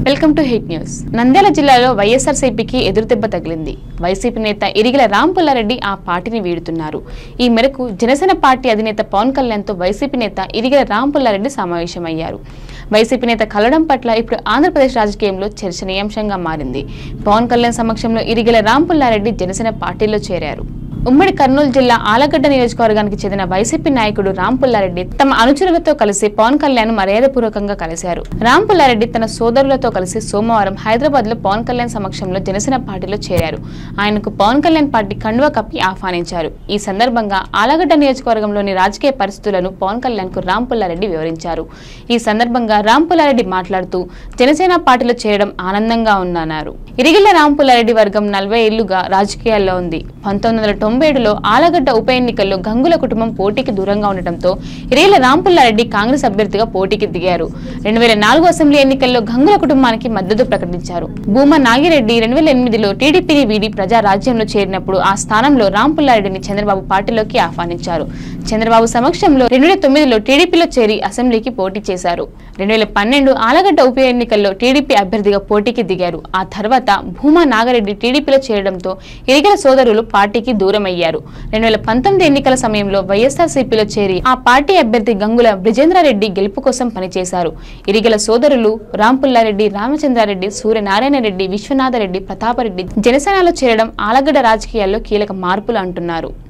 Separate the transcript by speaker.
Speaker 1: welcome to Hit News Nandyala జిల్లాలో వైఎస్ఆర్సీపీకి ఎదురుదెబ్బ తగిలింది వైసీపీ నేత ఇరిగిల రాంపుల్లారెడ్డి ఆ పార్టీని వీడుతున్నారు ఈ మేరకు జనసేన పార్టీ అధినేత పవన్ కళ్యాణ్తో వైసీపీ నేత ఇరిగిల రాంపుల్లారెడ్డి సమావేశమయ్యారు వైసీపీ నేత కలవడం పట్ల ఇప్పుడు ఆంధ్రప్రదేశ్ రాజకీయంలో చర్చనీయాంశంగా మారింది పవన్ కళ్యాణ్ సమక్షంలో ఇరిగిల రాంపుల్లారెడ్డి జనసేన పార్టీలో చేరారు ఉమ్మడి కర్నూలు జిల్లా ఆలగడ్డ నియోజకవర్గానికి చెందిన వైసీపీ నాయకుడు రామ్ పుల్లారెడ్డి తమ అనుచరులతో కలిసి పవన్ కళ్యాణ్ మర్యాదపూర్వకంగా కలిశారు రామ్ పుల్లారెడ్డి తన సోదరులతో కలిసి సోమవారం హైదరాబాద్ లో పవన్ కళ్యాణ్ సమక్షంలో జనసేన పార్టీలో చేరారు ఆయనకు పవన్ కళ్యాణ్ పార్టీ కండువా కప్పి ఆహ్వానించారు ఈ సందర్భంగా ఆలగడ్డ నియోజకవర్గంలోని రాజకీయ పరిస్థితులను పవన్ కళ్యాణ్ కు రామ్ పుల్లారెడ్డి వివరించారు ఈ సందర్భంగా రామ్ పుల్లారెడ్డి మాట్లాడుతూ జనసేన పార్టీలో చేరడం ఆనందంగా ఉందన్నారు ఇరిగిల్ల రామ్ పుల్లారెడ్డి వర్గం నలభై ఏళ్లుగా రాజకీయాల్లో ఉంది పంతొమ్మిది వందల తొంభై ఏడులో ఆలగడ్డ ఉప ఎన్నికల్లో గంగుల కుటుంబం పోటీకి దూరంగా ఉండటంతో ఇరిగిల రాంపుల్లారెడ్డి కాంగ్రెస్ అభ్యర్థిగా పోటీకి దిగారు రెండు వేల నాలుగు అసెంబ్లీ ఎన్నికల్లో గంగుల కుటుంబానికి మద్దతు ప్రకటించారు భూమా నాగిరెడ్డి రెండు వేల ఎనిమిదిలో టీడీపీని వీడి ప్రజా రాజ్యంలో చేరినప్పుడు ఆ స్థానంలో రాంపుల్లారెడ్డిని చంద్రబాబు పార్టీలోకి ఆహ్వానించారు చంద్రబాబు సమక్షంలో రెండు వేల తొమ్మిదిలో టీడీపీలో చేరి అసెంబ్లీకి పోటీ చేశారు రెండు వేల పన్నెండు ఆలగడ్డ ఉప ఎన్నికల్లో టీడీపీ అభ్యర్థిగా పోటీకి దిగారు ఆ తర్వాత భూమా నాగరెడ్డి టీడీపీలో చేరడంతో ఇరిగల సోదరులు పార్టీకి దూరమయ్యారు రెండు వేల పంతొమ్మిది ఎన్నికల సమయంలో వైఎస్ఆర్సీపీలో చేరి ఆ పార్టీ అభ్యర్థి గంగుల బ్రిజేంద్రారెడ్డి గెలుపు కోసం పనిచేశారు ఇరిగల సోదరులు రాంపుల్లారెడ్డి రామచంద్రారెడ్డి సూర్యనారాయణ రెడ్డి విశ్వనాథరెడ్డి ప్రతాపరెడ్డి జనసేనలో చేరడం ఆలగడ్డ రాజకీయాల్లో కీలక మార్పులు అంటున్నారు